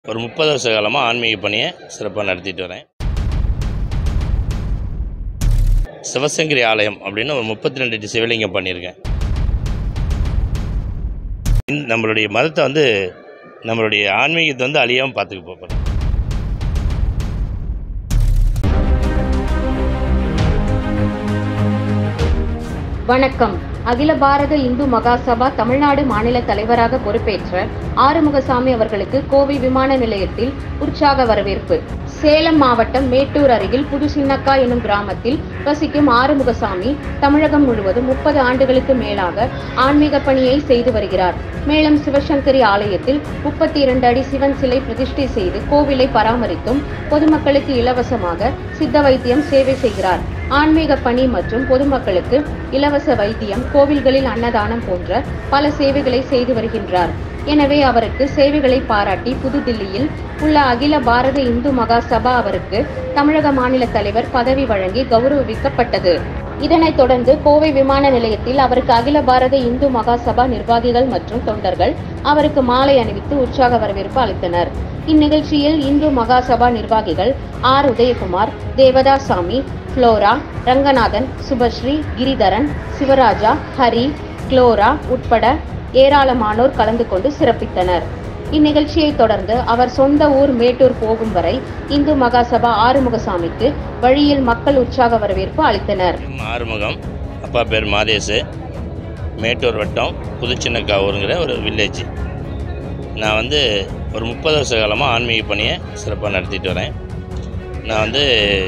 ஒரு முப்பது வருஷ காலமாக ஆன்மீக பணியை சிறப்பாக நடத்திட்டு வரேன் சிவசங்கரி ஆலயம் அப்படின்னு ஒரு முப்பத்தி ரெண்டு சிவலிங்கம் பண்ணியிருக்கேன் இந்த- நம்மளுடைய மதத்தை வந்து நம்மளுடைய ஆன்மீகத்தை வந்து அழியாமல் பார்த்துக்க போகிறோம் வணக்கம் அகில பாரத இந்து மகாசபா தமிழ்நாடு மாநில தலைவராக பொறுப்பேற்ற ஆறுமுகசாமி அவர்களுக்கு கோவை விமான நிலையத்தில் உற்சாக வரவேற்பு சேலம் மாவட்டம் மேட்டூர் அருகில் புது சின்னக்கா எனும் கிராமத்தில் வசிக்கும் ஆறுமுகசாமி தமிழகம் முழுவதும் முப்பது ஆண்டுகளுக்கு மேலாக ஆன்மீக பணியை செய்து வருகிறார் மேலும் சிவசங்கரி ஆலயத்தில் முப்பத்தி இரண்டு அடி சிவன் சிலை பிரதிஷ்டை செய்து கோவிலை பராமரித்தும் பொதுமக்களுக்கு இலவசமாக சித்த வைத்தியம் சேவை செய்கிறார் ஆன்மீக பணி மற்றும் பொதுமக்களுக்கு இலவச வைத்தியம் கோவில்களில் அன்னதானம் போன்ற பல சேவைகளை செய்து வருகின்றார் எனவே அவருக்கு சேவைகளை பாராட்டி புதுதில்லியில் உள்ள அகில பாரத இந்து மகாசபா அவருக்கு தமிழக மாநில தலைவர் பதவி வழங்கி கௌரவிக்கப்பட்டது இதனைத் தொடர்ந்து கோவை விமான நிலையத்தில் அவருக்கு அகில பாரத இந்து மகாசபா நிர்வாகிகள் மற்றும் தொண்டர்கள் அவருக்கு மாலை அணிவித்து உற்சாக வரவேற்பு அளித்தனர் இந்நிகழ்ச்சியில் இந்து மகாசபா நிர்வாகிகள் R Udayakumar Devadasamy Flora Ranganathan Subhashree Giridharan Sivaraja Hari Gloria உட்பட ஏராளமானோர் கலந்து கொண்டு சிறப்பித்தனர் இந்நிகழ்ச்சியை தொடர்ந்து அவர் சொந்த ஊர் மேட்டூர் போகும் வரை இந்து மகாசபா ஆறுமுகசாமிக்கு வழியில் மக்கள் உற்சாக வரவேற்பு அளித்தனர் ஆறுமுகம் அப்பா பேர் மாதேஷு மேட்டூர் வட்டம் புதுச்சின்னக்காவூருங்கிற ஒரு வில்லேஜ் நான் வந்து ஒரு முப்பது வருஷ காலமாக ஆன்மீக பணியை சிறப்பாக நடத்திட்டு வரேன் நான் வந்து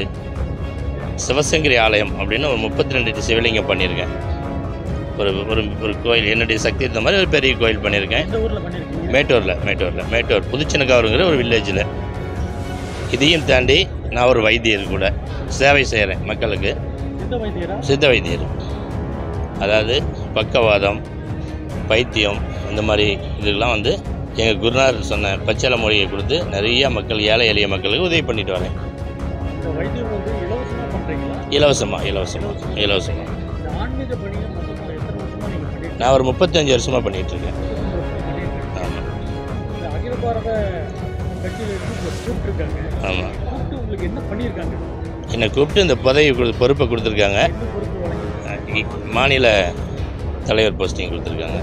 சிவசங்கரி ஆலயம் அப்படின்னு ஒரு முப்பத்தி ரெண்டு சிவலிங்கம் பண்ணியிருக்கேன் ஒரு ஒரு ஒரு கோயில் என்னுடைய சக்தி இருந்த மாதிரி ஒரு பெரிய கோயில் பண்ணியிருக்கேன் எந்த ஊரில் பண்ணியிருக்கீங்க மேட்டூரில் மேட்டூரில் மேட்டூர் புதுச்சின்னக்காவூருங்கிற ஒரு வில்லேஜில் இதையும் தாண்டி நான் ஒரு வைத்தியர் கூட சேவை செய்கிறேன் மக்களுக்கு எந்த வைத்தியரா சித்த வைத்தியர் அதாவது பக்கவாதம் பைத்தியம் இந்த மாதிரி இதுக்கெல்லாம் வந்து எங்கள் குருநாதர் சொன்ன பச்சளை மொழியை கொடுத்து நிறைய மக்கள் ஏழை எளிய மக்களுக்கு உதவி பண்ணிட்டு வரேன் இந்த வைத்தியம் வந்து இலவசமாக பண்ணுறீங்களா இலவசமாக இலவசமாக இலவசமாக இந்த ஆன்மீக பணியை மொத்தமாக எத்தனை வருஷமாக நீங்கள் பண்ணிட்டு நான் ஒரு முப்பத்தஞ்சு வருஷமாக பண்ணிகிட்ருக்கேன் பண்ணிட்டு இருக்கீங்க? ஆமாம் இந்த அகில பாரத கட்சியிலிருந்து உங்களை கூப்பிட்டுருக்காங்க ஆமாம் கூப்பிட்டு உங்களுக்கு என்ன பண்ணியிருக்காங்க என்னை கூப்பிட்டு இந்த பதவி கொடு பொறுப்பை கொடுத்துருக்காங்க என்ன பொறுப்பு வழங்கி அஹ் இ- மாநில தலைவர் போஸ்டிங் கொடுத்துருக்காங்க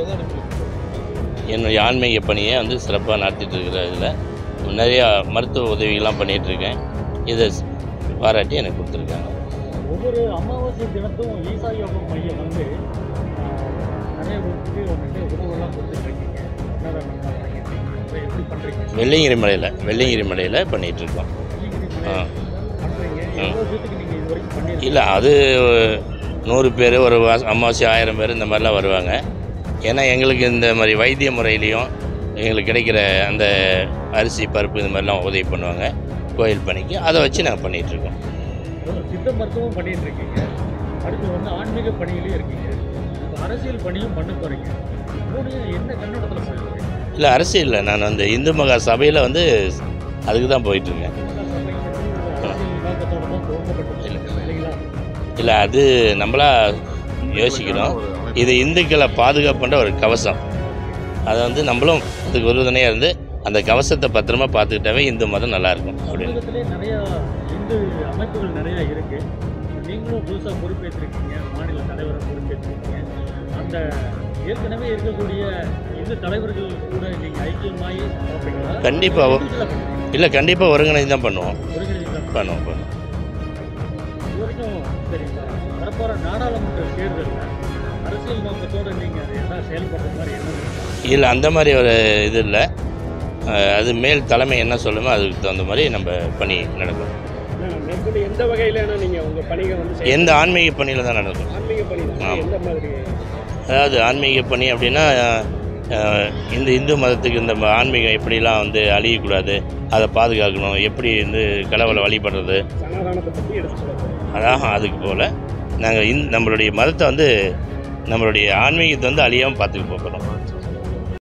என்னுடைய ஆன்மீக பணியை வந்து சிறப்பாக நடத்திட்டு இருக்கிற இதில் நிறையா மருத்துவ உதவிகள்லாம் பண்ணிகிட்டு இருக்கேன் இதை ஸ்- பாராட்டி எனக்கு கொடுத்துருக்காங்க ஒவ்வொரு அமாவாசை தினத்தும் ஈசா யோகம் மையம் வந்து ஆஹ், நிறைய பேருக்கு வந்துட்டு உணவுலாம் கொடுத்துட்ருக்கீங்க அன்னதானம்லாம் பண்ணியிருக்கீங்க அதை எப்படி பண்ணுறீங்க வெள்ளிங்கிரி மலையில் வெள்ளிங்கிரி மலையில் பண்ணிகிட்ருக்கோம் ஆ பண்ணுறீங்க எவ்வளோ பேத்துக்கு நீங்கள் இது வரைக்கும் பண்ணியிருக்கீங்க இல்லை அது நூறு பேர் ஒரு வா- அமாவாசை ஆயிரம் பேர் இந்த மாதிரிலாம் வருவாங்க ஏன்னா எங்களுக்கு இந்த மாதிரி வைத்திய முறையிலையும் எங்களுக்கு கிடைக்கிற அந்த அரிசி பருப்பு இந்த மாதிரிலாம் உதவி பண்ணுவாங்க கோயில் பணிக்கு அதை வச்சு நாங்கள் பண்ணிகிட்ருக்கோம் ஒரு சித்த மருத்துவம் பண்ணிட்டு இருக்கீங்க அடுத்து வந்து ஆன்மீக பணியிலையும் இருக்கீங்க இப்ப அரசியல் பணியும் பண்ண போறீங்க மூணையும் என்ன கண்ணோட்டத்தில் சொல்லுவீங்க இல்லை அரசியலில் நான் அந்த இந்து மகா சபையில் வந்து அதுக்கு தான் போயிட்டுருக்கேன் அரசியல் நோக்கத்தோட தான் துவங்கப்பட்டது இல்லைங்களா இல்லை அது நம்மளா யோசிக்கிறோம் இது இந்துக்களை பாதுகாப்பு பண்ணுற ஒரு கவசம் அதை வந்து நம்மளும் அதுக்கு உறுதுணையாக இருந்து அந்த கவசத்தை பத்திரமா பார்த்துக்கிட்டாவே இந்து மதம் நல்லாயிருக்கும் அப்படின்னு தமிழகத்திலே நிறைய இந்து அமைப்புகள் நிறைய இருக்கு நீங்களும் புதுசாக பொறுப்பேற்றிருக்கீங்க மாநில தலைவரை பொறுப்பேற்றிருக்கீங்க அந்த ஏற்கனவே இருக்கக்கூடிய இந்து தலைவர்கள் கூட நீங்கள் ஐக்கியமாகி பார்ப்பீங்களா கண்டிப்பா. individual ஆ பண்ணுவீங்களா? இல்லை கண்டிப்பாக ஒருங்கிணைந்து தான் பண்ணுவோம் ஒருங்கிணைந்து தான் பண்ணுவோம் பண்ணுவோம் இது வரைக்கும் சரி வரப்போகிற நாடாளுமன்ற தேர்தலில் அரசியல் நோக்கத்தோடு நீங்கள் அதை எல்லாம் செயல்படுற மாதிரி என்ன இருக்கு? இல்லை அந்த மாதிரி ஒரு இது இல்லை அஹ் அது மேல் தலைமை என்ன சொல்லுமோ அதுக்கு தகுந்த மாதிரி நம்ம பணி நடக்கும் மேற்கொண்டு எந்த வகையிலான நீங்கள் உங்கள் பணிகள் வந்து செய்ய- எந்த ஆன்மீக பணியில் தான் நடக்கும் ஆன்மீக பணி தான். ஆமா. எந்த மாதிரி அதாவது ஆன்மீக பணி அப்படின்னா அஹ், இந்த இந்து மதத்துக்கு இந்த ம- ஆன்மீகம் எப்படிலாம் வந்து அழியக்கூடாது அதை பாதுகாக்கணும் எப்படி வந்து கடவுளை வழிபடுறது சனாதானத்தை பற்றி எடுத்து சொல்ல போகிறோம் அதான் அதுக்கு போல் நாங்கள் இந் நம்மளுடைய மதத்தை வந்து நம்மளுடைய ஆன்மீகத்தை வந்து அழியாமல் பார்த்துக்க போகிறோம்